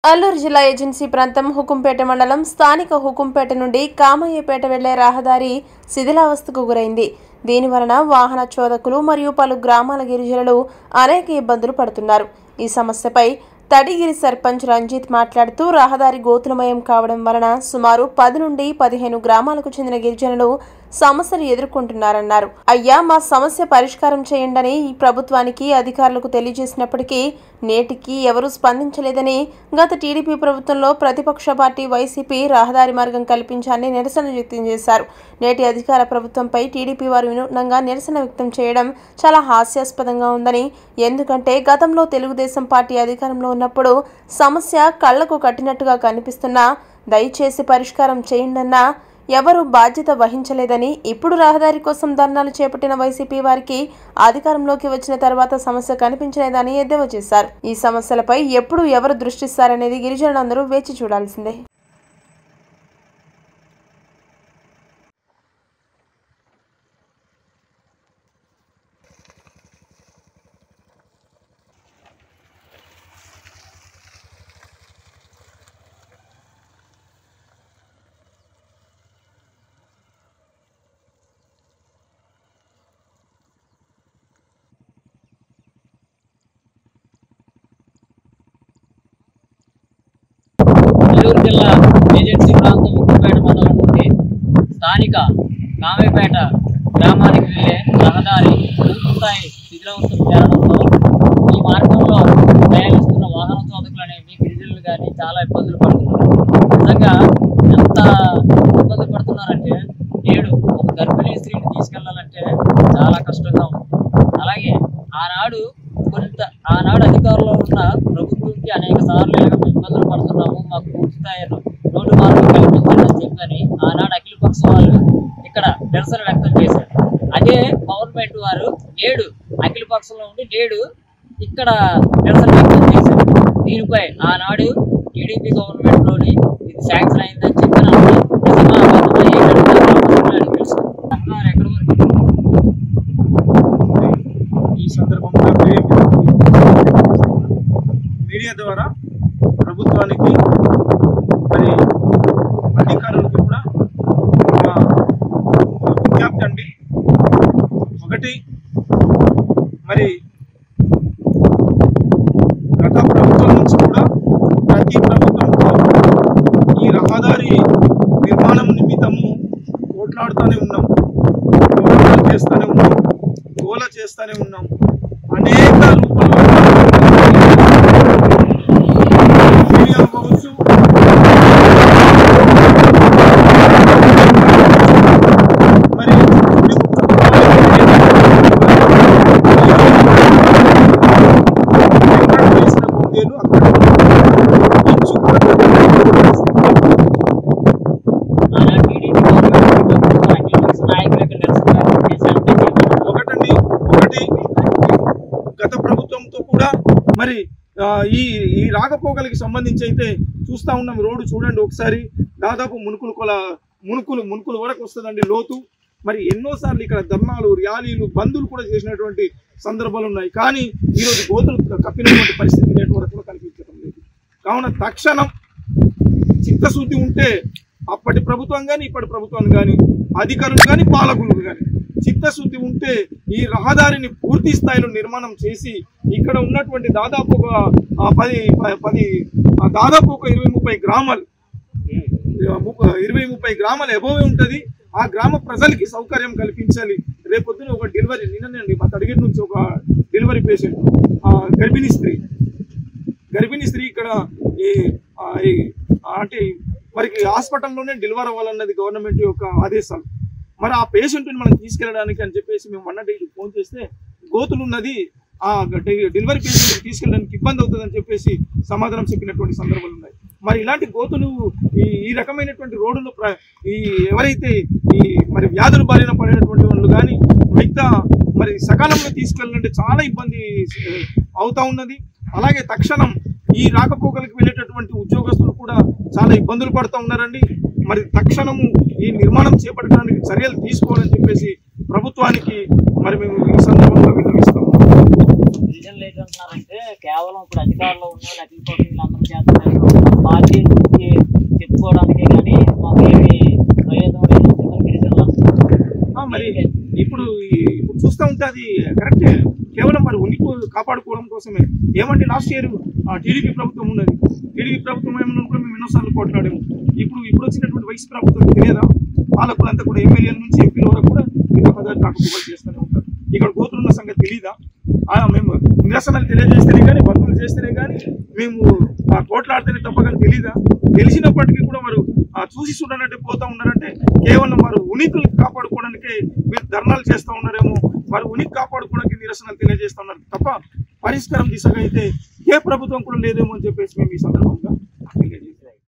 అల్లూరు జిల్లా ఏజెన్సీ ప్రాంతం హుకుంపేట మండలం స్థానిక హుకుంపేట నుండి కామయ్యపేట వెళ్లే రహదారి శిథిలావస్థకు గురైంది దీని వలన వాహన చోదకులు మరియు పలు గ్రామాల గిరిజనులు అనేక ఇబ్బందులు పడుతున్నారు ఈ సమస్యపై తడిగిరి సర్పంచ్ రంజిత్ మాట్లాడుతూ రహదారి గోతులమయం కావడం వలన సుమారు పది నుండి పదిహేను గ్రామాలకు చెందిన గిరిజనులు సమస్యలు ఎదుర్కొంటున్నారన్నారు అయ్యా మా సమస్య పరిష్కారం చేయండని ఈ ప్రభుత్వానికి అధికారులకు తెలియజేసినప్పటికీ నేటికి ఎవరూ స్పందించలేదని గత టీడీపీ ప్రభుత్వంలో ప్రతిపక్ష పార్టీ వైసీపీ రహదారి మార్గం కల్పించాలని నిరసన వ్యక్తం చేశారు నేటి అధికార ప్రభుత్వంపై టీడీపీ వారు వినూత్నంగా నిరసన వ్యక్తం చేయడం చాలా హాస్యాస్పదంగా ఉందని ఎందుకంటే గతంలో తెలుగుదేశం పార్టీ అధికారంలో ఉన్నప్పుడు సమస్య కళ్లకు కట్టినట్టుగా కనిపిస్తున్నా దయచేసి పరిష్కారం చేయండన్నా ఎవరు బాధ్యత వహించలేదని ఇప్పుడు రహదారి కోసం ధర్నాలు చేపట్టిన వైసీపీ వారికి అధికారంలోకి వచ్చిన తర్వాత సమస్య కనిపించలేదని ఎద్దేవా చేశారు ఈ సమస్యలపై ఎప్పుడు ఎవరు దృష్టిస్తారనేది గిరిజనులందరూ వేచి చూడాల్సిందే నెల్లూరు జిల్లా ఏజెన్సీ ప్రాంతం ఉప్పుపేట మండలం నుండి స్థానిక కామేపేట గ్రామానికి వెళ్ళే రహదారి పూర్తిస్థాయి శిథిలావస్థకు చేరడంతో ఈ మార్గంలో ప్రయాణిస్తున్న వాహన చోదకులు అనేవి గిరిజనులు కానీ చాలా ఇబ్బందులు పడుతున్నారు నిజంగా ఎంత ఇబ్బంది పడుతున్నారంటే నేడు ఒక గర్భిణీ స్త్రీని తీసుకెళ్లాలంటే చాలా కష్టంగా ఉంది అలాగే ఆనాడు కొంత ఆనాడు అధికారంలో ఉన్న ప్రభుత్వంకి అనేక సార్లు ఇలాగ మేము ఇబ్బందులు పడుతున్నాము మాకు పూర్తి స్థాయిలో రోడ్డు మార్గం కల్పించండి అని చెప్పని ఆనాడు అఖిల పక్ష వాళ్ళు ఇక్కడ నిరసన వ్యక్తం చేశారు అదే గవర్నమెంట్ వారు నేడు అఖిల పక్షంలో ఉండి నేడు ఇక్కడ నిరసన వ్యక్తం చేశారు దీనిపై ఆనాడు టీడీపీ గవర్నమెంట్ లోని ఇది శాంక్షన్ అయిందని చెప్పని అన్నారు నిజమా అబద్ధమా ఏంటంటే అడిగి తెలుసు రహదారి ఎక్కడి వరకు ఈ సందర్భంగా మీడియా ద్వారా ప్రభుత్వానికి మరి అధికారులకు కూడా ఒక విజ్ఞప్తి అండి ఒకటి మరి గత ప్రభుత్వం నుంచి కూడా ప్రతి ప్రభుత్వంతో ఈ రహదారి నిర్మాణం నిమిత్తము పోట్లాడుతూనే ఉన్నాం పోరాటాలు చేస్తూనే ఉన్నాం గోల చేస్తూనే ఉన్నాం అనేక రూపంలో మీడియా కావచ్చు మరి ఎక్కడ వేసిన బొంగేలు అక్కడ ఇంచు కూడా ఆనాడు టీడీపీ గవర్నమెంట్ అఖిల పక్ష నాయకులు ఇక్కడ నిరసన వ్యక్తం చేశారు అంటే చెప్పారు. ఒకటండి ఒకటి గత ప్రభుత్వంతో కూడా మరి ఆ, ఈ ఈ రాకపోకలకి సంబంధించి అయితే చూస్తా ఉన్నాం రోడ్డు చూడండి ఒకసారి దాదాపు మునుకులు కొల మునుకులు మునుకులు వరకు వస్తుందండి లోతు మరి ఎన్నోసార్లు ఇక్కడ ధర్నాలు ర్యాలీలు బంధులు కూడా చేసినటువంటి సందర్భాలు ఉన్నాయి కానీ ఈరోజు గోతులు కప్పినటువంటి పరిస్థితి నేటి కూడా కనిపించడం లేదు కావున తక్షణం చిత్తశుద్ధి ఉంటే అప్పటి ప్రభుత్వం కానీ ఇప్పటి ప్రభుత్వం కానీ అధికారులు కానీ పాలకులు కానీ చిత్తశుద్ధి ఉంటే ఈ రహదారిని పూర్తి స్థాయిలో నిర్మాణం చేసి ఇక్కడ ఉన్నటువంటి దాదాపు ఒక ఆ, పది ప- పది ఆ, దాదాపు ఒక ఇరవై ముప్పై గ్రామాలు ఆ, ముప్ప- ఇరవై ముప్పై గ్రామాలు ఎబోవే ఉంటుంది ఆ గ్రామ ప్రజలకి సౌకర్యం కల్పించాలి రేపొద్దున ఒక డెలివరీ నిన్ననే మా తడిగేటి నుంచి ఒక డెలివరీ పేషెంట్ గర్భిణీ స్త్రీ గర్భిణీ స్త్రీ ఇక్కడ ఈ ఆ, ఈ, ఆ, అంటే వారికి హాస్పిటల్లోనే డెలివర్ అవ్వాలన్నది గవర్నమెంట్ యొక్క ఆదేశాలు మరి ఆ పేషెంట్ని మనం తీసుకెళ్ళడానికి అని చెప్పేసి మేము మొన్న డైలీ ఫోన్ చేస్తే గోతులు ఉన్నది ఆ డె- డెలివరీ పేషెంట్ తీసుకెళ్ళడానికి ఇబ్బంది అవుతుందని చెప్పేసి సమాధానం చెప్పినటువంటి సందర్భాలు ఉన్నాయి మరి ఇలాంటి గోతులు ఈ ఈ రకమైనటువంటి రోడ్డులో ప్ర ఈ ఎవరైతే ఈ మరి వ్యాధులు బారిన పడినటువంటి వాళ్ళు కానీ మిగతా మరి సకాలంలో తీసుకెళ్ళాలంటే చాలా ఇబ్బంది ఆ, అవుతా ఉన్నది అలాగే తక్షణం ఈ రాకపోకలకు వెళ్ళేటటువంటి ఉద్యోగస్తులు కూడా చాలా ఇబ్బందులు పడుతూ ఉన్నారండి మరి తక్షణము ఈ నిర్మాణం చేపట్టడానికి చర్యలు తీసుకోవాలని చెప్పేసి ప్రభుత్వానికి మరి మేము ఈ సందర్భంగా విన్నవిస్తాము గిరిజనులు ఏంటంటున్నారంటే కేవలం ఇప్పుడు అధికారంలో ఉన్న లేకపోతే వీళ్ళందరూ చేస్తున్నారు పార్టీ గురించి చెప్పుకోవడానికి కానీ మాకు ఏమి ప్రయోజనం లేదు అంటున్నారు గిరిజనులు అంటున్నారు. ఆ, మరి ఇప్పుడు ఈ- ఇప్పుడు చూస్తూ ఉంటే అది కరెక్టే కేవలం మరి ఉనికి కాపాడుకోవడం కోసమే ఏమంటే లాస్ట్ ఇయర్ టీడీపీ ప్రభుత్వం ఉన్నది టీడీపీ ప్రభుత్వం ఏమన్నా కూడా మేము ఎన్నోసార్లు కొట్లాడాము ఇప్పుడు ఇప్పుడు వచ్చినటువంటి వైస్ ప్రభుత్వం తెలియదా పాలకులంతా కూడా ఎమ్మెల్యేల నుంచి ఎంపీల వరకు కూడా ఈ రహదారి కాకపోకలు చేస్తూనే ఉంటారు ఇక్కడ కోతులున్న సంగతి తెలీదా ఆ, మేము నిరసనలు తెలియజేస్తేనే కానీ బంధువులు చేస్తేనే కానీ మేము ఆ, కోట్లాడితేనే తప్ప కానీ తెలీదా తెలిసినప్పటికీ కూడా మరి ఆ, చూసి చూడనట్టు పోతా ఉన్నారంటే కేవలం వారు ఉనికులు కాపాడుకోవడానికి మీరు ధర్నాలు చేస్తూ ఉన్నారేమో వారు ఉనికి కాపాడుకోవడానికి నిరసనలు తెలియజేస్తా ఉన్నారు తప్ప పరిష్కారం దిశగా అయితే ఏ ప్రభుత్వం కూడా లేదేమో అని చెప్పేసి మేము ఈ సందర్భంగా